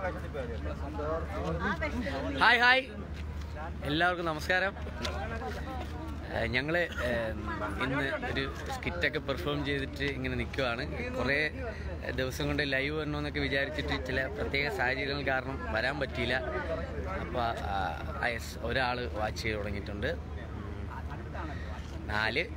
Hi hi എല്ലാവർക്കും നമസ്കാരം ഞങ്ങൾ ഇന്ന് ഒരു സ്കിറ്റൊക്കെ പെർഫോം ചെയ്തിട്ട് ഇങ്ങനെ നിൽക്കുവാണ് കുറേ ദിവസം കൊണ്ട് ലൈവ് വരണമെന്നൊക്കെ വിചാരിച്ചിട്ട് ചില പ്രത്യേക സാഹചര്യങ്ങൾ കാരണം വരാൻ പറ്റിയില്ല അപ്പോൾ യെസ് ഒരാൾ വാച്ച് ചെയ്ത് തുടങ്ങിയിട്ടുണ്ട് നാല്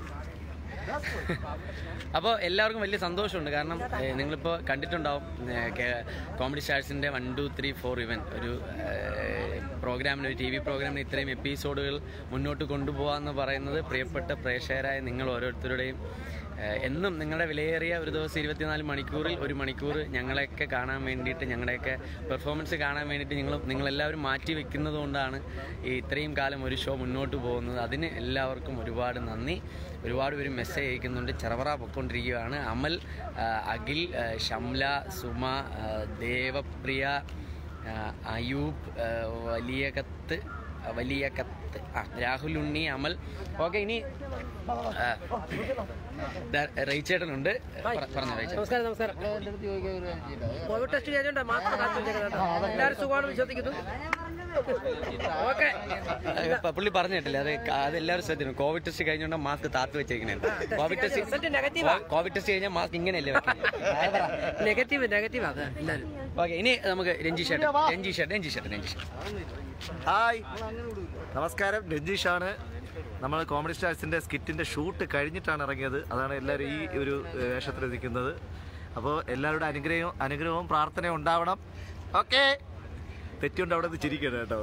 അപ്പോൾ എല്ലാവർക്കും വലിയ സന്തോഷമുണ്ട് കാരണം ഏഹ്, നിങ്ങളിപ്പോൾ കണ്ടിട്ടുണ്ടാവും ഏഹ്, കേ- കോമഡി സ്റ്റാർസിൻ്റെ വൺ ടു ത്രീ ഫോർ ഇവൻ ഒരു ഏഹ്, പ്രോഗ്രാമിന് ഒരു ടി വി പ്രോഗ്രാമിന് ഇത്രയും എപ്പിസോഡുകൾ മുന്നോട്ട് കൊണ്ടുപോകാമെന്ന് പറയുന്നത് പ്രിയപ്പെട്ട പ്രേക്ഷകരായ നിങ്ങൾ ഓരോരുത്തരുടെയും ഏഹ്, എന്നും നിങ്ങളുടെ വിലയേറിയ ഒരു ദിവസം ഇരുപത്തിനാല് മണിക്കൂറിൽ ഒരു മണിക്കൂർ ഞങ്ങളെയൊക്കെ കാണാൻ വേണ്ടിയിട്ട് ഞങ്ങളുടെയൊക്കെ പെർഫോമൻസ് കാണാൻ വേണ്ടിയിട്ട് നിങ്ങൾ നിങ്ങളെല്ലാവരും മാറ്റി വെക്കുന്നത് കൊണ്ടാണ് ഈ ഇത്രയും കാലം ഒരു ഷോ മുന്നോട്ട് പോകുന്നത് അതിന് എല്ലാവർക്കും ഒരുപാട് നന്ദി ഒരുപാട് പേര് മെസ്സേജ് അയക്കുന്നുണ്ട് ചെറവറ പൊയ്ക്കൊണ്ടിരിക്കുകയാണ് അമൽ ആ, അഖിൽ ആ, ഷംല സുമ ആ, ദേവപ്രിയ ആ, അയൂബ് ആ, വലിയ കത്ത് ആ, വലിയ കത്ത് ആ രാഹുൽ ഉണ്ണി അമൽ ഓക്കെ ഇനി ആ, ദാ റൈച്ചേട്ടനുണ്ട് പറ- പറഞ്ഞോ റൈച്ചേട്ടൻ നമസ്കാരം നമസ്കാരം കോവിഡ് ടെസ്റ്റ് കഴിഞ്ഞോണ്ട് മാത്രം കാത്തു വെച്ചേക്കുന്നത് കേട്ടോ. എല്ലാവരും സുഖമാണെന്ന് വിശ്വസിക്കുന്നു ഓക്കെ ഇപ്പൊ പുള്ളി പറഞ്ഞു കേട്ടില്ല അത് ക- അത് എല്ലാവരും ശ്രദ്ധിക്കണം കോവിഡ് ടെസ്റ്റ് കഴിഞ്ഞോണ്ട് മാസ്ക് താത്ത് വെച്ചേക്കണേ കോവിഡ് റിസൾട്ട് ടെസ്റ്റ് നെഗറ്റീവാ കോവിഡ് ടെസ്റ്റ് കഴിഞ്ഞാൽ മാസ്ക് ഇങ്ങനെയല്ലേ വെക്കുന്നത് നെഗറ്റീവ് നെഗറ്റീവ് അത് എല്ലാവരും ഓക്കെ ഇനി നമുക്ക് Ranji shirt Ranji shirt Ranji shirt Ranji shirt hi നമസ്കാരം രഞ്ജീഷാണ് നമ്മൾ കോമഡി സ്റ്റാർസിന്റെ സ്കിറ്റിന്റെ ഷൂട്ട് കഴിഞ്ഞിട്ടാണ് ഇറങ്ങിയത് അതാണ് എല്ലാവരും ഈ ഒരു ഏഹ്, വേഷത്തിൽ ഇരിക്കുന്നത് അപ്പോൾ എല്ലാവരുടെ അനുഗ്രഹവും അനുഗ്രഹവും പ്രാർത്ഥനയും ഉണ്ടാവണം ഓക്കെ തെറ്റുണ്ട് അവിടെ നിന്ന് ചിരിക്കണം കേട്ടോ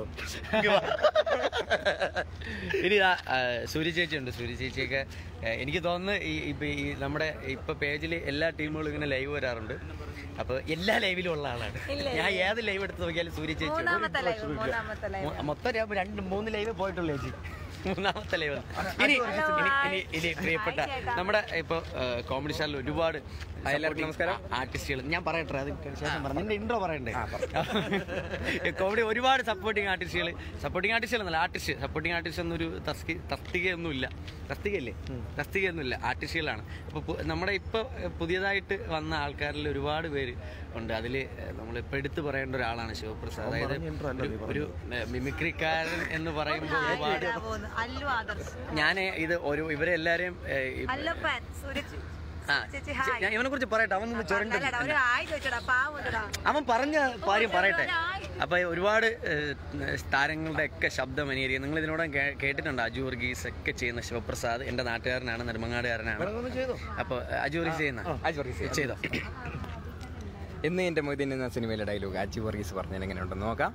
ഇനി ഇതാ, ആ, സൂര്യ ചേച്ചി ഉണ്ട് സൂര്യ ചേച്ചിയൊക്കെ ഏ, എനിക്ക് തോന്നുന്നു ഈ ഇപ്പൊ ഈ നമ്മുടെ ഇപ്പൊ പേജിൽ എല്ലാ ടീമുകളും ഇങ്ങനെ ലൈവ് വരാറുണ്ട് അപ്പൊ എല്ലാ ലൈവിലും ഉള്ള ആളാണ് ഞാൻ ഏത് ലൈവ് എടുത്ത് നോക്കിയാലും സൂര്യ ചേച്ചി ഉണ്ട്. മൂന്നാമത്തെ ലൈവ് മൂന്നാമത്തെ ലൈവ് മൊ- മൊത്തം ഞാൻ രണ്ട് മൂന്ന് ലൈവ് പോയിട്ടുള്ളൂ ചേച്ചി മൂന്നാമത്തെ ലൈവ് ഇനി ഇനി ഇനി ഇനി പ്രിയപ്പെട്ട നമ്മുടെ ഇപ്പൊ കോമഡി സ്റ്റാറിൽ ഒരുപാട് എല്ലാവർക്കും നമസ്കാരം ആർട്ടിസ്റ്റുകൾ ഞാൻ പറയട്ടെ അത് ശേഷം പറഞ്ഞു നിന്റെ ഇൻട്രോ പറയണ്ടേ കോമഡി ഒരുപാട് സപ്പോർട്ടിങ് ആർട്ടിസ്റ്റുകൾ സപ്പോർട്ടിങ് ആർട്ടിസ്റ്റുകൾ എന്നല്ല ആർട്ടിസ്റ്റ് സപ്പോർട്ടിങ് ആർട്ടിസ്റ്റ് എന്നൊരു തസ്തി തസ്തികയൊന്നുമില്ല തസ്തികയല്ലേ തസ്തികയൊന്നുമില്ല ആർട്ടിസ്റ്റുകളാണ് അപ്പോൾ നമ്മുടെ ഇപ്പോൾ പുതിയതായിട്ട് വന്ന ആൾക്കാരിൽ ഒരുപാട് പേര് ഉണ്ട് അതിൽ നമ്മളിപ്പോൾ എടുത്തു പറയേണ്ട ഒരാളാണ് ശിവപ്രസാദ് അതായത് ഒരു- ഒരു മിമിക്രിക്കാരൻ എന്ന് പറയുമ്പോൾ ഒരുപാട് ഇതാ പോകുന്നു. അല്ലു ആദർശ് ഞാൻ ഇത് ഒരു ഇവരെ എല്ലാവരെയും അല്ലപ്പൻ സൂരജ് ആ ചേച്ചി ഹായ് ഞാൻ ഇവനെ കുറിച്ച് പറയട്ടെ അവൻ നിന്ന് ചുരണ്ട അല്ലടാ ഒരു ഹായ് ചോദിച്ചോടാ പാവുണ്ടടാ അവൻ പറഞ്ഞ കാര്യം പറയട്ടെ അപ്പൊ ഒരുപാട് ഏഹ്, താരങ്ങളുടെ ഒക്കെ ശബ്ദം അനിയരിക നിങ്ങൾ ഇതിനോട് കേട്ടിട്ടുണ്ട് അജു വർഗീസ് ഒക്കെ ചെയ്യുന്ന ശിവപ്രസാദ് എന്റെ നാട്ടുകാരനാണ് നെടുമങ്ങാടുകാരനാണ് അപ്പൊ അജു വർഗീസ് ചെയ്യുന്ന ചെയ്തോ എന്ന് എന്റെ മൊയ്തീൻ എന്ന സിനിമയിലെ ഡയലോഗ് അജി വർഗീസ് പറഞ്ഞാൽ എങ്ങനെ ഉണ്ടെന്ന് നോക്കാം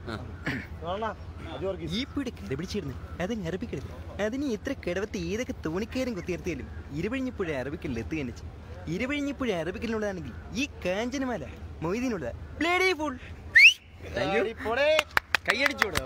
ഈ പിടിക്കരുത് പിടിച്ചിരുന്നു അത് അറബിക്കരുത് അതിന് ഇത്ര കിടവത്ത് ഏതൊക്കെ തോണിക്കയറും കുത്തിയിരുത്തിയാലും ഇരുവഴിഞ്ഞപ്പുഴ അറബിക്കലിൽ എത്തുകയെന്ന് ഇരുവഴിഞ്ഞപ്പുഴ അറബിക്കലിനുള്ളതാണെങ്കിൽ ഈ കാഞ്ചനമാല മൊയ്തീനുള്ള ബ്ലേഡി ഫുൾ കൈയടിച്ചൂടെ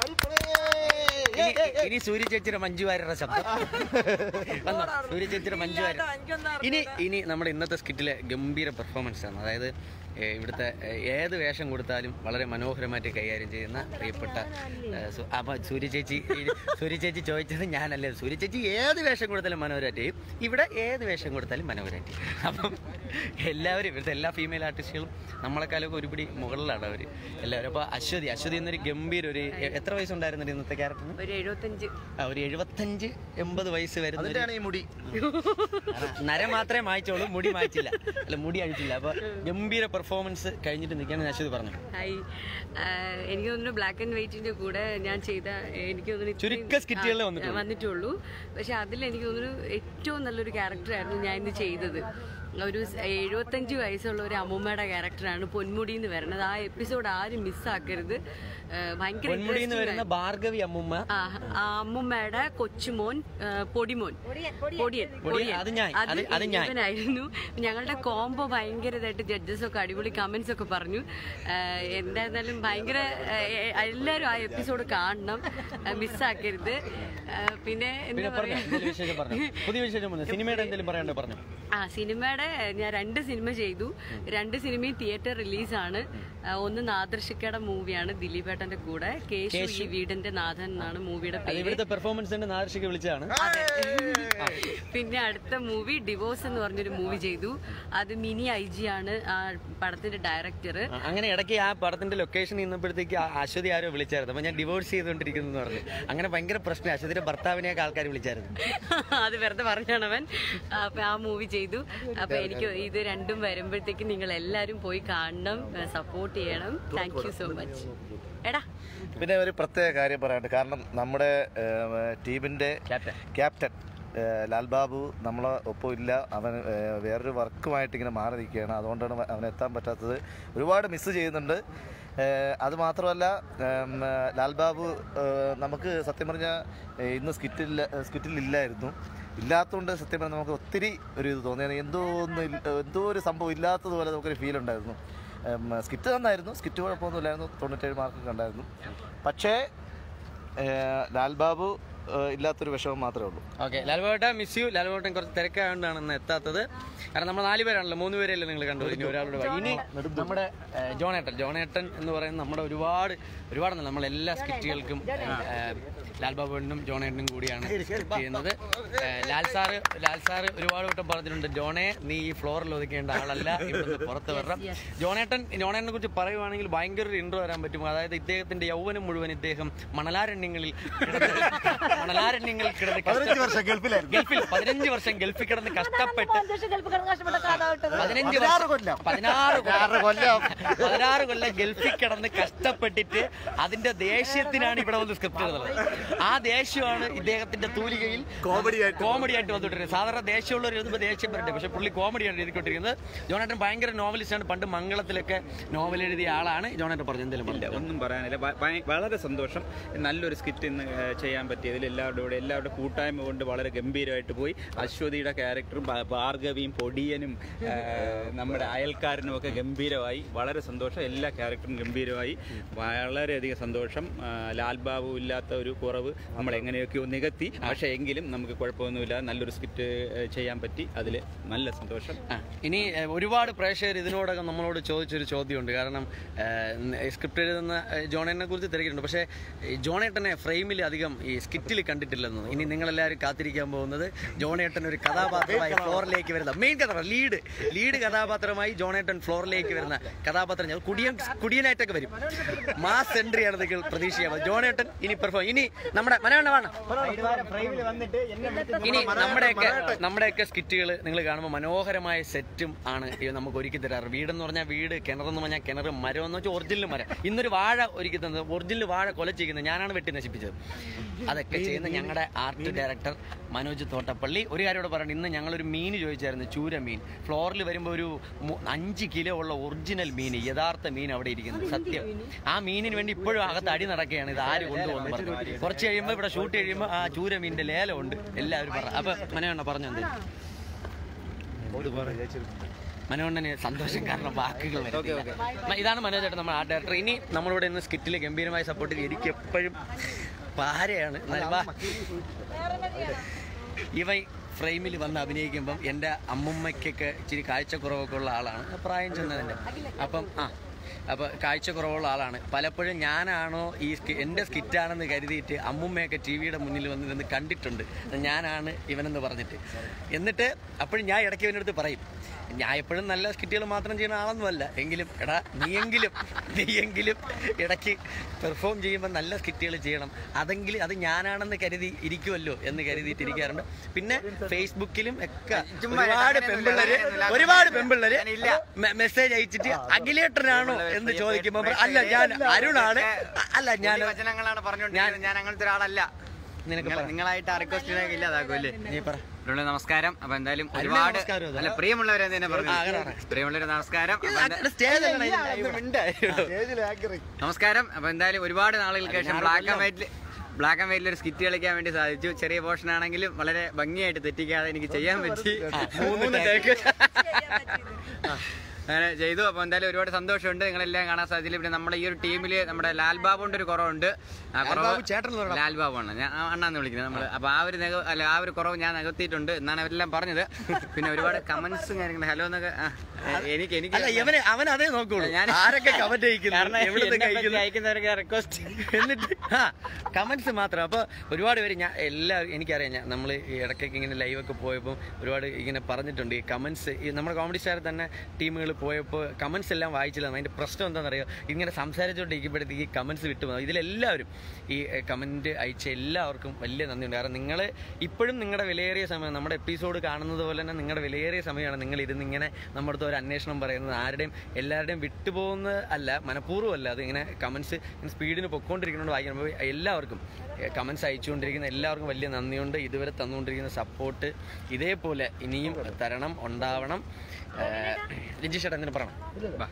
ഇനി- ഇനി സൂര്യ ചേച്ചിയുടെ മഞ്ജു വാര്യരുടെ ശബ്ദം വന്നോ സൂര്യ ചേച്ചിയുടെ മഞ്ജു വാര്യർ ഇനി ഇനി നമ്മുടെ ഇന്നത്തെ സ്കിറ്റിലെ ഗംഭീര പെർഫോമൻസ് ആണ് അതായത് ഏ, ഇവിടുത്തെ ഏ, ഏത് വേഷം കൊടുത്താലും വളരെ മനോഹരമായിട്ട് കൈകാര്യം ചെയ്യുന്ന പ്രിയപ്പെട്ട ഏ, സു- അപ്പൊ സൂര്യ ചേച്ചി ഈ സൂര്യ ചേച്ചി ചോദിച്ചത് ഞാനല്ലേ സൂര്യ ചേച്ചി ഏത് വേഷം കൊടുത്താലും മനോഹരമായിട്ട് ചെയ്യും ഇവിടെ ഏത് വേഷം കൊടുത്താലും മനോഹരമായിട്ട് ചെയ്യും അപ്പം എല്ലാവരും ഇവിടുത്തെ എല്ലാ ഫീമെയിൽ ആർട്ടിസ്റ്റുകളും നമ്മളെക്കാളൊക്കെ ഒരുപിടി മുകളിലാണ് അവർ എല്ലാവരും അപ്പോൾ അശ്വതി അശ്വതി എന്നൊരു ഗംഭീര ഒരു എ- എത്ര വയസ്സുണ്ടായിരുന്നു ഇന്നത്തെ ക്യാരക്ടറിന് ഒരു എഴുപത്തഞ്ച് ആ, ഒരു എഴുപത്തഞ്ച് എൺപത് വയസ്സ് വരുന്ന ഒരു- അതിന്റെയാണ് ഈ മുടി നര മാത്രമേ മായ്ച്ചോളൂ മുടി മായ്ച്ചില്ല അല്ല മുടി അഴിച്ചില്ല അപ്പൊ ഗംഭീര പെർഫോമൻസ് കഴിഞ്ഞിട്ട് നിൽക്കാണ് അശ്വതി പറഞ്ഞു ഹായ് ആഹ് എനിക്ക് തോന്നുന്നു ബ്ലാക്ക് ആൻഡ് വൈറ്റിന്റെ കൂടെ ഞാൻ ചെയ്ത എനിക്ക് തോന്നുന്നു ഇത്രയും- ചുരുക്ക സ്കിറ്റുകളേ ആ, വന്നിട്ടുള്ളൂ. വന്നിട്ടുള്ളൂ പക്ഷെ അതിൽ എനിക്ക് തോന്നുന്നു ഏറ്റവും നല്ലൊരു ക്യാരക്ടറായിരുന്നു ഞാൻ ഇന്ന് ചെയ്തത് ഒരു സ് എഴുപത്തഞ്ച് വയസ്സുള്ള ഒരു അമ്മൂമ്മയുടെ ക്യാരക്ടറാണ് പൊന്മുടി എന്ന് വരുന്നത് ആ എപ്പിസോഡ് ആരും മിസ്സാക്കരുത് ആഹ് ഭയങ്കര പൊന്മുടിയിൽ നിന്ന് interesting വരുന്ന ഭാർഗവി അമ്മുമ്മ ആ ആ അമ്മുമ്മയുടെ കൊച്ചുമോൻ ആ, പൊടിമോൻ പൊടിയൻ പൊടിയൻ, അത് ഞാൻ, അത്- അത് ഞാൻ. ഇവനായിരുന്നു ഞങ്ങളുടെ കോംബോ ഭയങ്കര ഇതായിട്ട് ജഡ്ജസ് ഒക്കെ അടിപൊളി കമന്റ്സ് ഒക്കെ പറഞ്ഞു ആ, എന്തായിരുന്നാലും ഭയങ്കര ആ, എ- എല്ലാവരും ആ എപ്പിസോഡ് കാണണം മിസ്സാക്കരുത് പിന്നെ പിന്നെ എന്താ പറഞ്ഞു പറയാ എന്തെങ്കിലും വിശേഷം പറഞ്ഞു പുതിയ വിശേഷം പറഞ്ഞു സിനിമയുടെ എന്തെങ്കിലും പറയാണ്ട് പറഞ്ഞു ആ സിനിമയുടെ ഉൾപ്പെടെ ഞാൻ രണ്ട് സിനിമ ചെയ്തു രണ്ട് സിനിമയും തിയേറ്റർ റിലീസാണ് ഒന്ന് നാദർഷിക്കയുടെ മൂവിയാണ് ദിലീപേട്ടന്റെ കൂടെ കേശു ഈ വീടിന്റെ നാഥൻ എന്നാണ് മൂവിയുടെ അത് പേര് ഇവിടുത്തെ പെർഫോമൻസിന്റെ നാദർശിക്ക് വിളിച്ചതാണ് അതെ. പിന്നെ അടുത്ത മൂവി ഡിവോഴ്സ് എന്ന് പറഞ്ഞൊരു മൂവി ചെയ്തു അത് മിനി ഐ ജി ആണ് ആ പടത്തിന്റെ ഡയറക്ടർ ആ, അങ്ങനെ ഇടയ്ക്ക് ആ പടത്തിന്റെ ലൊക്കേഷൻ നിന്നപ്പോഴത്തേക്ക് ആ അശ്വതി ആരോ വിളിച്ചായിരുന്നു അപ്പൊ ഞാൻ ഡിവോഴ്സ് ചെയ്തുകൊണ്ടിരിക്കുന്നു എന്ന് പറഞ്ഞു അങ്ങനെ ഭയങ്കര പ്രശ്നം അശ്വതിയുടെ ഭർത്താവിനെയൊക്കെ ആൾക്കാർ വിളിച്ചായിരുന്നു അത് വെറുതെ പറഞ്ഞാണവൻ അപ്പൊ ആ മൂവി ചെയ്തു അപ്പൊ എനിക്ക് ഇത് രണ്ടും വരുമ്പോഴത്തേക്ക് നിങ്ങൾ എല്ലാരും പോയി കാണണം സപ്പോർട്ട് ചെയ്യണം താങ്ക് യു സോ മച്ച് എടാ പിന്നെ ഒരു പ്രത്യേക കാര്യം പറയാനുണ്ട് കാരണം നമ്മുടെ ഏഹ്, ടീമിന്റെ ക്യാപ്റ്റൻ ക്യാപ്റ്റൻ ഏഹ്, ലാൽ ബാബു നമ്മളെ ഒപ്പം ഇല്ല അവൻ ഏഹ്, വേറൊരു വർക്കുമായിട്ട് ഇങ്ങനെ മാറി നിൽക്കുകയാണ് അതുകൊണ്ടാണ് അവൻ എത്താൻ പറ്റാത്തത് ഒരുപാട് മിസ്സ് ചെയ്യുന്നുണ്ട് ഏഹ്, അത് മാത്രമല്ല ഏം, ലാൽ ബാബു ഏഹ്, നമുക്ക് സത്യം പറഞ്ഞാൽ ഇന്ന് സ്കിറ്റില്ല സ്കിറ്റിൽ ഇല്ലായിരുന്നു ഇല്ലാത്തതുകൊണ്ട് സത്യം പറഞ്ഞാൽ നമുക്ക് ഒത്തിരി ഒരു ഇത് തോന്നിയത് എന്തോ ഒന്ന് ഇല്ല- എന്തോ ഒരു സംഭവം ഇല്ലാത്തതുപോലെ നമുക്കൊരു ഫീൽ ഉണ്ടായിരുന്നു ഉം, സ്കിറ്റ് നന്നായിരുന്നു സ്കിറ്റ് കുഴപ്പമൊന്നുമില്ലായിരുന്നു തൊണ്ണൂറ്റേഴ് മാർക്കൊക്കെ ഉണ്ടായിരുന്നു പക്ഷേ ഏഹ്, ലാൽ ബാബു ഏഹ്, ഇല്ലാത്തൊരു വിഷമം മാത്രമേ ഉള്ളൂ ഓക്കെ ലാൽബോട്ട മിസ് യു ലാൽബോട്ടൻ കുറച്ച് തിരക്കായതുകൊണ്ടാണ് ഇന്ന് എത്താത്തത് കാരണം നമ്മൾ നാല് പേരാണല്ലോ മൂന്ന് പേരല്ലേ നിങ്ങൾ കണ്ടു ഇനി ഒരാളുടെ വാ- ഇനി നമ്മുടെ ഏഹ്, ജോണേട്ടൻ ജോണേട്ടൻ എന്ന് പറയുന്ന നമ്മുടെ ഒരുപാട് ഒരുപാട് നല്ല നമ്മളെല്ലാ സ്കിറ്റുകൾക്കും ഏഹ്, ലാൽ ബാബുവിനും ജോണേട്ടനും കൂടിയാണ് സ്ക്രിപ്റ്റ് ചെയ്യുന്നത് ഏഹ്, ലാൽ സാറ് ലാൽ സാറ് ഒരുപാട് വട്ടം പറഞ്ഞിട്ടുണ്ട് ജോണേ നീ ഈ ഫ്ലോറിൽ ഒതുക്കേണ്ട ആളല്ല ഇവിടുന്ന് പുറത്ത് വരണം ജോണേട്ടൻ ജോണേട്ടനെ കുറിച്ച് പറയുവാണെങ്കിൽ ഭയങ്കര ഒരു ഇൻട്രോ വരാൻ പറ്റും അതായത് ഇദ്ദേഹത്തിന്റെ യൗവനം മുഴുവൻ ഇദ്ദേഹം മണലാരണ്യങ്ങളിൽ കിടന്ന് മണലാരണ്യങ്ങളിൽ കിടന്ന് കഷ്ട- ഗൾഫിൽ പതിനഞ്ച് വർഷം ഗൾഫിൽ കിടന്ന് കഷ്ടപ്പെട്ട് പതിനഞ്ച് വർഷം പതിനാറ് കൊല്ലം പതിനാറ് കൊല്ലം ഗൾഫിൽ കിടന്ന് കഷ്ടപ്പെട്ടിട്ട് അതിന്റെ ദേഷ്യത്തിനാണ് ഇവിടെ വന്ന് സ്ക്രിപ്റ്റ് എഴുതുന്നത് ആ ദേഷ്യമാണ് ഇദ്ദേഹത്തിന്റെ തൂലികയിൽ കോമഡി കോമഡി ആയിട്ട് വന്നിട്ടിരുന്നത് സാധാരണ ദേഷ്യമുള്ളവർ എഴുതുമ്പോൾ ദേഷ്യം വരട്ടെ പക്ഷെ പുള്ളി കോമഡിയാണ് എഴുതിക്കൊണ്ടിരിക്കുന്നത് ജോണേട്ടൻ ഭയങ്കര നോവലിസ്റ്റാണ് പണ്ട് മംഗളത്തിലൊക്കെ നോവൽ എഴുതിയ ആളാണ് ജോണേട്ടൻ പറഞ്ഞു എന്തെങ്കിലും ഇല്ല പറഞ്ഞു ഒന്നും പറയാനില്ല ഭ- ഭയ- വളരെ സന്തോഷം നല്ലൊരു സ്കിറ്റ് ഇന്ന് ഏഹ്, ചെയ്യാൻ പറ്റിയതിൽ എല്ലാവരുടെ കൂടെ എല്ലാവരുടെ കൂട്ടായ്മ കൊണ്ട് വളരെ ഗംഭീരമായിട്ട് പോയി അശ്വതിയുടെ ക്യാരക്ടറും ഭ- ഭാർഗവിയും പൊടിയനും ഏഹ്, നമ്മുടെ അയൽക്കാരനും ഒക്കെ ഗംഭീരമായി വളരെ സന്തോഷം എല്ലാ ക്യാരക്ടറും ഗംഭീരമായി വളരെയധികം സന്തോഷം ആ, ലാൽ ബാബു ഇല്ലാത്ത ഒരു കുറവ് നമ്മൾ എങ്ങനെയൊക്കെയോ നികത്തി പക്ഷേ എങ്കിലും നമുക്ക് കുഴപ്പമൊന്നുമില്ല നല്ലൊരു സ്കിറ്റ് ഏഹ്, ചെയ്യാൻ പറ്റി അതിൽ നല്ല സന്തോഷം ആ, ഇനി ഏഹ്, ഒരുപാട് പ്രേക്ഷകർ ഇതിനോടകം നമ്മളോട് ചോദിച്ചൊരു ചോദ്യമുണ്ട് കാരണം സ്ക്രിപ്റ്റ് എഴുതുന്ന ഏഹ്, ജോണേട്ടനെ കുറിച്ച് തിരക്കിയിട്ടുണ്ട് പക്ഷേ ഈ ജോണേട്ടനെ ഫ്രെയിമിൽ അധികം ഈ സ്കിറ്റിൽ കണ്ടിട്ടില്ലെന്ന് ഇനി നിങ്ങളെല്ലാവരും കാത്തിരിക്കാൻ പോകുന്നത് ജോണേട്ടൻ ഒരു കഥാപാത്രമായി ഫ്ലോറിലേക്ക് വരുന്ന മെയിൻ കഥാപാത്രം ലീഡ് ലീഡ് കഥാപാത്രമായി ജോണേട്ടൻ ഫ്ലോറിലേക്ക് വരുന്ന കഥാപാത്രം ഞാൻ കുടിയൻ കുടിയനായിട്ടൊക്കെ വരും മാസ് എൻട്രിയാണ് നിങ്ങൾ പ്രതീക്ഷിക്കാം ജോണേട്ടൻ ഇനി പെർഫോം ഇനി നമ്മുടെ മനോണ്ണ വേണം ഇനി നമ്മുടെയൊക്കെ നമ്മുടെയൊക്കെ സ്കിറ്റുകൾ നിങ്ങൾ കാണുമ്പോൾ മനോഹരമായ സെറ്റും ആണ് ഈ നമുക്ക് ഒരുക്കി തരാറ് വീടെന്ന് പറഞ്ഞാൽ വീട് കിണറെന്ന് പറഞ്ഞാൽ കിണർ മരം എന്ന് വെച്ചാൽ ഒറിജിനൽ മരം ഇന്നൊരു വാഴ ഒരുക്കി തന്നത് ഒറിജിനൽ വാഴ കൊല ചെയ്യുന്നത് ഞാനാണ് വെട്ടി നശിപ്പിച്ചത് അതൊക്കെ ചെയ്യുന്ന ഞങ്ങളുടെ ആർട്ട് ഡയറക്ടർ മനോജ് തോട്ടപ്പള്ളി ഒരു കാര്യം കൂടെ പറയണം ഇന്ന് ഞങ്ങളൊരു മീൻ ചോദിച്ചായിരുന്നു ചൂര മീൻ ഫ്ലോറിൽ വരുമ്പോൾ ഒരു മു- അഞ്ച് കിലോ ഉള്ള ഒറിജിനൽ മീൻ യഥാർത്ഥ മീൻ അവിടെ ഇരിക്കുന്നത് സത്യം ആ മീനിന് വേണ്ടി ഇപ്പോഴും അകത്ത് അടി നടക്കുകയാണ് ഇത് ആര് കൊണ്ടുപോകുന്നു പറഞ്ഞു കുറച്ച് കഴിയുമ്പോൾ ഇവിടെ ഷൂട്ട് കഴിയുമ്പോൾ ആ ചൂര മീനിന്റെ ലേലമുണ്ട് എല്ലാവരും പറഞ്ഞു അപ്പൊ മനോണ്ണ പറഞ്ഞു എന്ത് മനോണ്ണന് സന്തോഷം കാരണം വാക്കുകൾ വരുന്നില്ല. മ- ഇതാണ് മനോജ് ചേട്ടൻ നമ്മുടെ ആർട്ട് ഡയറക്ടർ ഇനി നമ്മളിവിടെ ഇന്ന് സ്കിറ്റിൽ ഗംഭീരമായി സപ്പോർട്ട് ചെയ്ത് എനിക്ക് എപ്പോഴും പാരയാണ് എന്നാൽ വാ. ഇവൻ ഫ്രെയിമിൽ വന്ന് അഭിനയിക്കുമ്പം എൻ്റെ അമ്മുമ്മയ്ക്കൊക്കെ ഇച്ചിരി കാഴ്ചക്കുറവൊക്കെ ഉള്ള ആളാണ് പ്രായം ചെന്നതിൻ്റെ അപ്പം ആ അപ്പോൾ കാഴ്ചക്കുറവുള്ള ആളാണ് പലപ്പോഴും ഞാനാണോ ഈ സ്കി എൻ്റെ സ്കിറ്റാണെന്ന് കരുതിയിട്ട് അമ്മുമ്മയൊക്കെ ടി വിയുടെ മുന്നിൽ വന്നിരുന്ന് കണ്ടിട്ടുണ്ട് ഞാനാണ് ഇവനെന്ന് പറഞ്ഞിട്ട് എന്നിട്ട് അപ്പോഴും ഞാൻ ഇടയ്ക്ക് ഇവനടുത്ത് പറയും ഞാൻ എപ്പോഴും നല്ല സ്കിറ്റുകൾ മാത്രം ചെയ്യുന്ന ആളൊന്നുമല്ല എങ്കിലും എടാ നീയെങ്കിലും നീയെങ്കിലും ഇടയ്ക്ക് പെർഫോം ചെയ്യുമ്പോൾ നല്ല സ്കിറ്റുകൾ ചെയ്യണം അതെങ്കിലും അത് ഞാനാണെന്ന് കരുതി ഇരിക്കുമല്ലോ എന്ന് കരുതിയിട്ട് ഇരിക്കാറുണ്ട് പിന്നെ ഫേസ്ബുക്കിലും ഒക്കെ ഒരുപാട് പെമ്പിള്ളേര് ഒരുപാട് പെമ്പിള്ളേര് മെസ്സേജ് അയച്ചിട്ട് അഖിലേട്ടനാണോ എന്ന് ചോദിക്കുമ്പോൾ അല്ല ഞാൻ അരുണാണ് അല്ല ഞാൻ വചനങ്ങളാണ് ഞാൻ- പറഞ്ഞുകൊണ്ടിരിക്കുന്നത് ഞാൻ അങ്ങനത്തെ ഒരാളല്ല നിനക്ക് നിങ്ങൾ- പറ. നിങ്ങളായിട്ട് ആ റിക്വസ്റ്റിനൊക്കെ ഇല്ലാതാക്കുമല്ലേ നീ പറ ഇവിടെ നമസ്കാരം അപ്പൊ എന്തായാലും അരുണിന് ഒരുപാട് നമസ്കാരം ഇത്. അല്ല പ്രിയമുള്ളവരെ തന്നെ പറഞ്ഞു ആ, അങ്ങനെ പറ. പ്രിയമുള്ളവരെ നമസ്കാരം അപ്പൊ എന്താ- സ്റ്റേജ് നമസ്കാരം അപ്പൊ എന്തായാലും ഒരുപാട് നാളുകൾക്ക് ശേഷം ബ്ലാക്ക് ആൻഡ് വൈറ്റിൽ ബ്ലാക്ക് ആൻഡ് വൈറ്റിൽ ഒരു സ്കിറ്റ് കളിക്കാൻ വേണ്ടി സാധിച്ചു ചെറിയ പോർഷൻ ആണെങ്കിലും വളരെ ഭംഗിയായിട്ട് തെറ്റിക്കാതെ എനിക്ക് ചെയ്യാൻ പറ്റി മൂന്ന് ടേക്ക് അങ്ങനെ ചെയ്തു അപ്പോൾ എന്തായാലും ഒരുപാട് സന്തോഷമുണ്ട് നിങ്ങളെല്ലാം കാണാൻ സാധിച്ചില്ല പിന്നെ നമ്മുടെ ഈ ഒരു ടീമിൽ നമ്മുടെ ലാൽ ബാബുണ്ട് ഒരു കുറവുണ്ട് ആ കുറവ് ലാൽ ബാബുണ്ട് ഞാൻ അണ്ണാന്ന് വിളിക്കുന്നത് നമ്മൾ അപ്പോൾ ആ ഒരു നിക അല്ല ആ ഒരു കുറവ് ഞാൻ നികത്തിയിട്ടുണ്ട് എന്നാണ് അവരെല്ലാം പറഞ്ഞത് പിന്നെ ഒരുപാട് കമന്റ്സും കാര്യങ്ങളും ഹലോ എന്നൊക്കെ ആ, എനിക്ക് എനിക്ക് അല്ല ഇവന് അവൻ അതേ നോക്കുള്ളൂ ഞാൻ ആരൊക്കെ കമന്റ് കാരണം അയക്കുന്നു എന്നെ പറ്റി കഴിക്കുന്നു അയക്കുന്നവരൊക്കെ റിക്വസ്റ്റ് എന്നിട്ട് ആ കമന്റ്സ് മാത്രം അപ്പോൾ ഒരുപാട് പേര് ഞാൻ എല്ലാ എനിക്കറിയാം ഞാൻ നമ്മൾ ഇടയ്ക്കൊക്കെ ഇങ്ങനെ ലൈവൊക്കെ പോയപ്പോൾ ഒരുപാട് ഇങ്ങനെ പറഞ്ഞിട്ടുണ്ട് ഈ കമന്റ്സ് ഈ നമ്മുടെ കോമഡി സ്റ്റാർ തന്നെ ടീമുകൾ പോയപ്പോൾ കമന്റ്സ് എല്ലാം വായിച്ചില്ല അതിൻ്റെ പ്രശ്നം എന്താണെന്നറിയോ ഇങ്ങനെ സംസാരിച്ചുകൊണ്ടിരിക്കുമ്പോഴത്തേക്ക് ഈ കമന്റ്സ് വിട്ടുപോകും ഇതിലെല്ലാവരും ഈ കമന്റ് അയച്ച എല്ലാവർക്കും വലിയ നന്ദിയുണ്ട് കാരണം നിങ്ങൾ ഇപ്പോഴും നിങ്ങളുടെ വിലയേറിയ സമയം നമ്മുടെ എപ്പിസോഡ് കാണുന്നത് പോലെ തന്നെ നിങ്ങളുടെ വിലയേറിയ സമയമാണ് നിങ്ങൾ ഇരുന്ന് ഇങ്ങനെ നമ്മുടെ അടുത്ത് ഒരു അന്വേഷണം പറയുന്നത് ആരുടെയും എല്ലാവരുടെയും വിട്ടുപോകുന്ന അല്ല മനഃപൂർവ്വം അല്ല അത് ഇങ്ങനെ കമന്റ്സ് സ്പീഡിന് പൊക്കോണ്ടിരിക്കുന്നതുകൊണ്ട് വായിക്കുമ്പോൾ എല്ലാവർക്കും കമന്റ്സ് അയച്ചുകൊണ്ടിരിക്കുന്ന എല്ലാവർക്കും വലിയ നന്ദിയുണ്ട് ഇതുവരെ തന്നുകൊണ്ടിരിക്കുന്ന സപ്പോർട്ട് ഇതേപോലെ ഇനിയും തരണം ഉണ്ടാവണം രഞ്ജിഷേട്ടൻ എന്തിനു പറയണം വാ.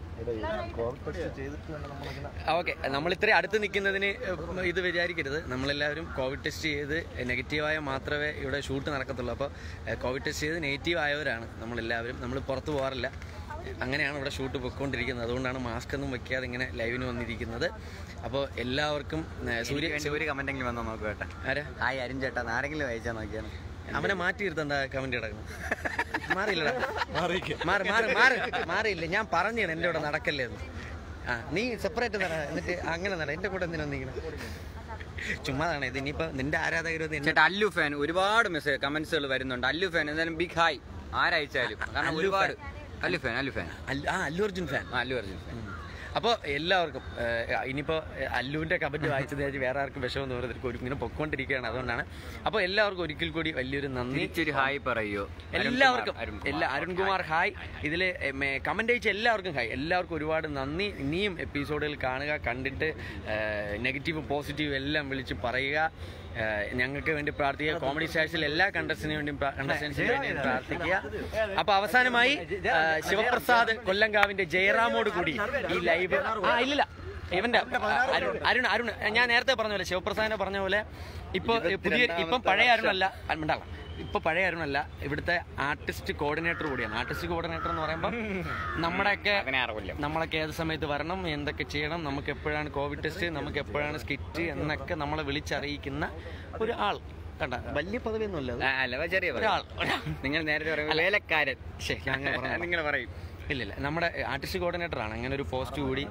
ഓക്കെ നമ്മൾ ഇത്രയും അടുത്ത് നിൽക്കുന്നതിന് ഇത് വിചാരിക്കരുത് നമ്മളെല്ലാവരും കോവിഡ് ടെസ്റ്റ് ചെയ്ത് നെഗറ്റീവായ മാത്രമേ ഇവിടെ ഷൂട്ട് നടക്കത്തുള്ളൂ അപ്പോൾ കോവിഡ് ടെസ്റ്റ് ചെയ്ത് നെഗറ്റീവ് ആയവരാണ് നമ്മളെല്ലാവരും നമ്മൾ പുറത്ത് പോകാറില്ല അങ്ങനെയാണ് ഇവിടെ ഷൂട്ട് പൊയ്ക്കൊണ്ടിരിക്കുന്നത് അതുകൊണ്ടാണ് മാസ്ക് ഒന്നും വെക്കാതെ ഇങ്ങനെ ലൈവിന് വന്നിരിക്കുന്നത് അപ്പോൾ എല്ലാവർക്കും ഏ, സൂര്യ സൂര്യ ഒരു കമന്റ് എങ്കിലും വന്നോ നോക്കൂ കേട്ടാ ആരാ ഹായ് അരുൺ ചേട്ടാ ആരെങ്കിലും അയച്ചാൽ നോക്കിയാണ് അവനെ മാറ്റി ഇരുത്തണ്ട കമന്റ് കിടക്കുന്നു മാറിയില്ലടാ മാറി മാറി മാറി മാറിയില്ല ഞാൻ പറഞ്ഞാണ് എൻ്റെ കൂടെ നടക്കല്ലേ എന്ന് ആ നീ സെപ്പറേറ്റ് നട എന്നിട്ട് അങ്ങനെ നട എൻ്റെ കൂടെ എന്തിനാ വന്നിരിക്കണം ചുമ്മാതാണ് ഇത് ഇനിയിപ്പോ നിന്റെ ആരാധകരൊന്നും എന്നെ ചേട്ടാ അല്ലു ഫാൻ ഒരുപാട് മെസ്സേജ് കമന്റ്സുകൾ വരുന്നുണ്ട് അല്ലു ഫാൻ എന്തായാലും ബിഗ് ഹായ് ആരയച്ചാലും കാരണം അല്ലു ഒരുപാട് അല്ലു ഫാൻ അല്ലു ഫാൻ അല്ല- ആ അല്ലു അർജുൻ ഫാൻ ആ അല്ലു അർജുൻ ഫാൻ അപ്പോൾ എല്ലാവർക്കും ഏഹ്, ഇനിയിപ്പോൾ ഏഹ്, അല്ലുവിൻ്റെ കമൻറ്റ് വായിച്ചത് വെച്ച് വേറെ ആർക്കും വിഷമം തോന്നുന്നത് ഒരു ഇങ്ങനെ പൊക്കോണ്ടിരിക്കുകയാണ് അതുകൊണ്ടാണ് അപ്പോൾ എല്ലാവർക്കും ഒരിക്കൽ കൂടി വലിയൊരു നന്ദി തിരിച്ചൊരു ഹായ് പറയോ എല്ലാവർക്കും എല്ലാ അരുൺകുമാർ ഹായ് ഇതിൽ കമന്റ് അയച്ച എല്ലാവർക്കും ഹായ് എല്ലാവർക്കും ഒരുപാട് നന്ദി ഇനിയും എപ്പിസോഡുകൾ കാണുക കണ്ടിട്ട് നെഗറ്റീവ് പോസിറ്റീവ് എല്ലാം വിളിച്ച് പറയുക ഏഹ്, ഞങ്ങൾക്ക് വേണ്ടി പ്രാർത്ഥിക്കുക കോമഡി സ്റ്റാഴ്സിൽ എല്ലാ കണ്ടസ്റ്റിനു വേണ്ടിയും കണ്ടസ്റ്റൻസിന് വേണ്ടിയും പ്രാർത്ഥിക്കുക അപ്പൊ അവസാനമായി ഏഹ്, ശിവപ്രസാദ് കൊല്ലങ്കാവിന്റെ ജയറാമോട് കൂടി ഈ ലൈവ് ആ ഇല്ലില്ല ഇവന്റെ അരുൺ അരുൺ അരുൺ ഞാൻ നേരത്തെ പറഞ്ഞ പോലെ ശിവപ്രസാദിനെ പറഞ്ഞ പോലെ ഇപ്പൊ പുതിയ ഇപ്പം പഴയ അരുണല്ല ഉണ്ടാകാം ഇപ്പൊ പഴയ അരുണല്ല ഇവിടുത്തെ ആർട്ടിസ്റ്റ് കോർഡിനേറ്റർ കൂടിയാണ് ആർട്ടിസ്റ്റ് കോർഡിനേറ്റർ എന്ന് പറയുമ്പോൾ നമ്മുടെയൊക്കെ പതിനാറ് കൊല്ലം നമ്മളൊക്കെ ഏത് സമയത്ത് വരണം എന്തൊക്കെ ചെയ്യണം നമുക്ക് എപ്പോഴാണ് കോവിഡ് ടെസ്റ്റ് നമുക്ക് എപ്പോഴാണ് സ്കിറ്റ് എന്നൊക്കെ നമ്മളെ വിളിച്ചറിയിക്കുന്ന ഒരു ആൾ കണ്ട വലിയ പദവിയൊന്നുമല്ല അത് ആ, അല്ല ചെറിയ ഒരാൾ ഒരാൾ. നിങ്ങൾ നേരത്തെ പറയുമ്പോൾ വേലക്കാരൻ ശ്ശെ, ഞാൻ അങ്ങനെ പറഞ്ഞതാ. നിങ്ങൾ പറയും ഇല്ലില്ല നമ്മുടെ ആർട്ടിസ്റ്റ് കോർഡിനേറ്റർ ആണ് അങ്ങനെ ഒരു പോസ്റ്റ് കൂടി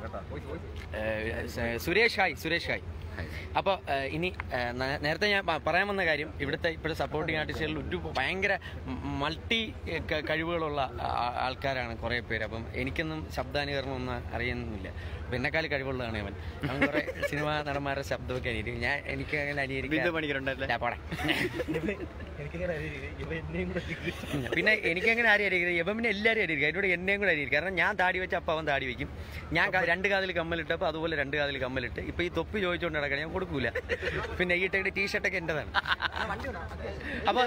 ഏഹ്, സ- സുരേഷ് ഹായ് സുരേഷ് ഹായ് അപ്പോൾ ഇനി ഏഹ്, നേ- നേരത്തെ ഞാൻ പ- പറയാൻ വന്ന കാര്യം ഇവിടുത്തെ ഇപ്പോഴത്തെ സപ്പോർട്ടിങ് ആർട്ടിസ്റ്റുകളിൽ ഒരു ഭയങ്കര മൾട്ടി കഴിവുകളുള്ള ആ- ആൾക്കാരാണ് കുറേ പേര് അപ്പം എനിക്കൊന്നും ശബ്ദാനുകരണം ഒന്നും അറിയുന്നില്ല എന്നെക്കാൾ കഴിവുള്ളതാണ് അവൻ അവൻ കുറേ സിനിമാ നടന്മാരുടെ ശബ്ദമൊക്കെ അനുകരിക്കും ഞാൻ എനിക്ക് അങ്ങനെ അനുകരിക്കാൻ പണിക്കരുണ്ടല്ലേ ഞാൻ പോടെ പിന്നെ എനിക്കങ്ങനെ ആരും അറിയില്ല ഇവൻ പിന്നെ എല്ലാവരും അറിയിക്കും അതിനോട് എന്നെയും കൂടെ അറിയിക്കും കാരണം ഞാൻ താടി വെച്ച അപ്പം അവൻ താടി വെക്കും ഞാൻ ക- രണ്ട് കാതിൽ കമ്മലിട്ടപ്പോൾ അതുപോലെ രണ്ട് കാതിൽ കമ്മലിട്ട് ഇപ്പൊ ഈ തൊപ്പി ചോദിച്ചുകൊണ്ട് നടക്കണം ഞാൻ കൊടുക്കൂല പിന്നെ ഈ ഇട്ട ടീഷർട്ടൊക്കെ എന്റേതാണ് അപ്പൊ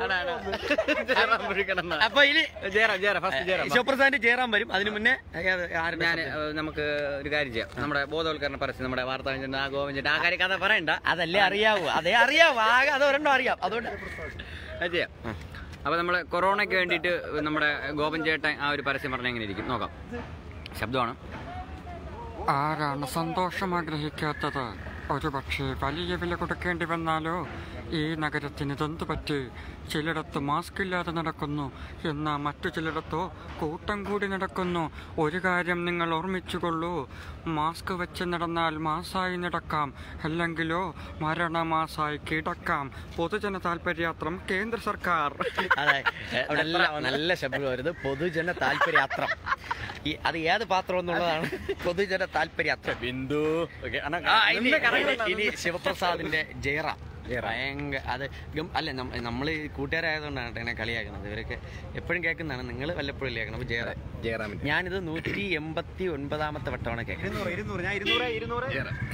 അപ്പൊ ഇനി ജയറാം ജയറാം ഫസ്റ്റ് ജയറാം ശിവപ്രസാദിന്റെ ജയറാം വരും അതിനു മുന്നേ ഏത് ആരുടെ ഞാൻ ശബ്ദം? നമുക്ക് ഒരു കാര്യം ചെയ്യാം നമ്മുടെ ബോധവൽക്കരണ പരസ്യം നമ്മുടെ വാർത്താ വെച്ചിട്ട് ആ ഗോവിന്ദ് ആ കാര്യം കഥ പറയണ്ട അതല്ലേ അറിയാവൂ അതേ അറിയാവൂ ആകെ അത് ഒരെണ്ണം അറിയാം അതുകൊണ്ട് അത് ചെയ്യാം അപ്പൊ നമ്മള് കൊറോണയ്ക്ക് വേണ്ടിയിട്ട് നമ്മുടെ ഗോപൻ ചേട്ടൻ ആ ഒരു പരസ്യം പറഞ്ഞ എങ്ങനെ ഇരിക്കും നോക്കാം ശബ്ദമാണ് ആരാണ് സന്തോഷം ആഗ്രഹിക്കാത്തത് ഒരുപക്ഷെ വലിയ വില കൊടുക്കേണ്ടി വന്നാലോ ഈ നഗരത്തിന് ഇതെന്തു പറ്റി ചിലയിടത്ത് മാസ്ക് ഇല്ലാതെ നടക്കുന്നു എന്നാൽ മറ്റു ചിലയിടത്തോ കൂട്ടം കൂടി നടക്കുന്നു ഒരു കാര്യം നിങ്ങൾ ഓർമ്മിച്ചുകൊള്ളൂ മാസ്ക് വെച്ച് നടന്നാൽ മാസായി നടക്കാം അല്ലെങ്കിലോ മരണമാസായി കിടക്കാം പൊതുജന താൽപര്യാത്രം കേന്ദ്ര സർക്കാർ അതെ നല്ല നല്ല ശബ്ദമായിരുന്നു പൊതുജന താല്പര്യാത്രം ഈ അത് ഏത് പാത്രം എന്നുള്ളതാണ് പൊതുജന താല്പര്യാത്രം ബിന്ദു ഇനി ശിവപ്രസാദിന്റെ ജയറാം ഭയങ്കര അത് ഗം- അല്ല നമ്മൾ കൂട്ടുകാരായതുകൊണ്ടാണ് കേട്ടോ എന്നെ കളിയാക്കുന്നത് ഇവരൊക്കെ എപ്പോഴും കേൾക്കുന്നതാണ് നിങ്ങൾ വല്ലപ്പോഴും കേൾക്കണം അപ്പൊ ജയറാം ജയറാമിന്റെ ഞാനിത് നൂറ്റി എൺപത്തി ഒൻപതാമത്തെ വട്ടമാണ് കേൾക്കുന്നത്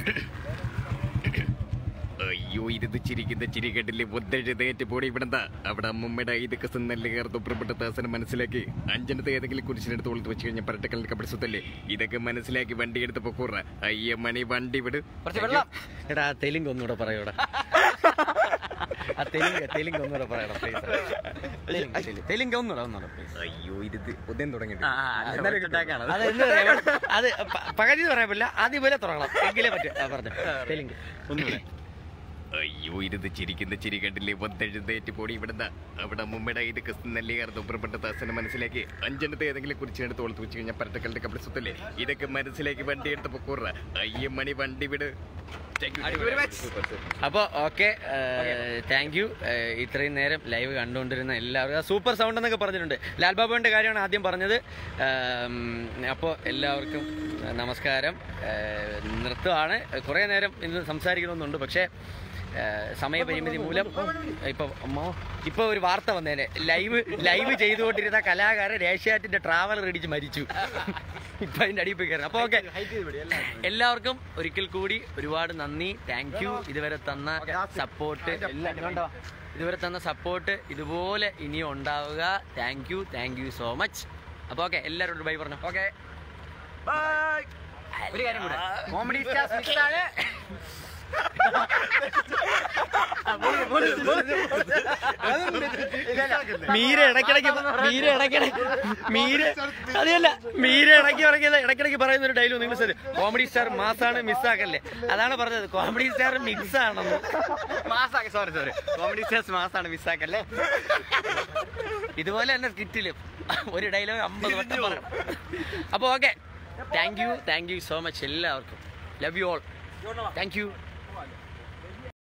അയ്യോ ഇത് ചിരിക്കുന്ന ചിരി കെട്ടില്ലേ ഒന്നെഴുതേറ്റ് പോടി ഇവിടെന്താ അവിടെ അമ്മമ്മയുടെ ഇതൊക്കെ നല്ല കയർത്ത് പുറപ്പെട്ട ദാസനം മനസ്സിലാക്കി അഞ്ചനത്തെ ഏതെങ്കിലും കുരിശിനെടുത്ത് ഒളിത്ത് വെച്ച് കഴിഞ്ഞാൽ പരട്ടക്കലിൽ കപ്പടി സ്വത്തല്ലേ ഇതൊക്കെ മനസ്സിലാക്കി വണ്ടി എടുത്ത് പൊക്കൂറ അയ്യ മണി വണ്ടി വിട് കുറച്ച് വെള്ളം എടാ തെലുങ്ക് ഒന്നുകൂടെ പറയൂടാ ആ തെലുങ്ക് തെലുങ്ക് ഒന്നുകൂടെ പറയണം പ്ലീസ് തെലുങ്ക് തെലുങ്ക് തെലുങ്ക് ഒന്നുകൂടെ ഒന്നുകൂടെ പ്ലീസ് അയ്യോ ഇത് ഉദയം തുടങ്ങിയിട്ട് ആ, ആ, ആ, എന്നാലും കിട്ടാക്കാണ് അത് എന്ന് പറയാം അത് പ- പകുതി പറയാൻ പറ്റില്ല ആദ്യം പോലെ തുടങ്ങണം എങ്കിലേ പറ്റും ആ, പറഞ്ഞു തെലുങ്ക് ഒന്നുകൂടെ അയ്യോ ഇരുന്ന് ചിരിക്കുന്ന ചിരി കണ്ടില്ലേ ഒന്നെഴുന്നേറ്റ് പോടി ഇവിടുന്ന് അവിടെ മുമ്മയുടെ ഇതൊക്കെ നല്ല അർത്ഥപ്രപ്പെട്ട ദാസനെ മനസ്സിലാക്കി അഞ്ചെണ്ണത്തെ ഏതെങ്കിലും കുറിച്ച് എടുത്ത് തോളത്ത് വെച്ച് കഴിഞ്ഞാൽ പരട്ടക്കളുടെ കപ്പിൾ സ്വത്തല്ലേ ഇതൊക്കെ മനസ്സിലാക്കി വണ്ടി എടുത്ത് പൊക്കൂറ അയ്യമ്മണി വണ്ടി വിട് Thank you, thank you very much. Super, super. അപ്പോൾ ഓക്കെ താങ്ക് യു ഇത്രയും നേരം ലൈവ് കണ്ടുകൊണ്ടിരുന്ന എല്ലാവർക്കും സൂപ്പർ സൗണ്ട് എന്നൊക്കെ പറഞ്ഞിട്ടുണ്ട് ലാൽ ബാബുവിൻ്റെ കാര്യമാണ് ആദ്യം പറഞ്ഞത് അപ്പോൾ എല്ലാവർക്കും നമസ്കാരം ഏഹ്, നിർത്തുവാണ് കുറേ നേരം ഇന്ന് സംസാരിക്കണമെന്നുണ്ട് പക്ഷേ ഏഹ്, സമയപരിമിതി മൂലം ഇപ്പൊ അമ്മോ ഇപ്പൊ ഒരു വാർത്ത വന്നേനെ ലൈവ് ലൈവ് ചെയ്തുകൊണ്ടിരുന്ന കലാകാരൻ ഏഷ്യാറ്റിന്റെ ട്രാവലർ ഇടിച്ച് മരിച്ചു ഇപ്പൊ അതിന്റെ അടിയിൽ പോയി കയറണം അപ്പൊ ഓക്കെ എല്ലാവർക്കും ഒരിക്കൽ കൂടി ഒരുപാട് നന്ദി താങ്ക് യു ഇതുവരെ തന്ന സപ്പോർട്ട് ഇതുവരെ തന്ന സപ്പോർട്ട് ഇതുപോലെ ഇനിയും ഉണ്ടാവുക thank you thank you so much അപ്പൊ ഓക്കെ എല്ലാവരോടും ബൈ പറഞ്ഞു ഓക്കെ ഒരു കാര്യം കൂടെ കോമഡി സ്റ്റാർസ് മിക്സാണ് മീര ഇടയ്ക്കിടയ്ക്ക് മീര ഇടയ്ക്കിടയ്ക്ക് മീര അതല്ല മീര ഇടയ്ക്ക് പറയുന്നത് ഇടയ്ക്കിടയ്ക്ക് പറയുന്ന ഒരു ഡയലോഗ് നിങ്ങൾ ശ്രദ്ധ കോമഡി സ്റ്റാർ മാസാണ് മിസ്സാക്കല്ലേ അതാണ് പറഞ്ഞത് കോമഡി സ്റ്റാർ മിക്സ് ആണെന്ന് മാസാക്ക സോറി സോറി കോമഡി സ്റ്റാർസ് മാസാണ് മിസ്സാക്കല്ലേ ഇതുപോലെ തന്നെ സ്കിറ്റിലും ഒരു ഡയലോഗ് അമ്പത് വട്ടം പറയണം അപ്പോൾ okay thank you thank you so much എല്ലാവർക്കും love you all thank U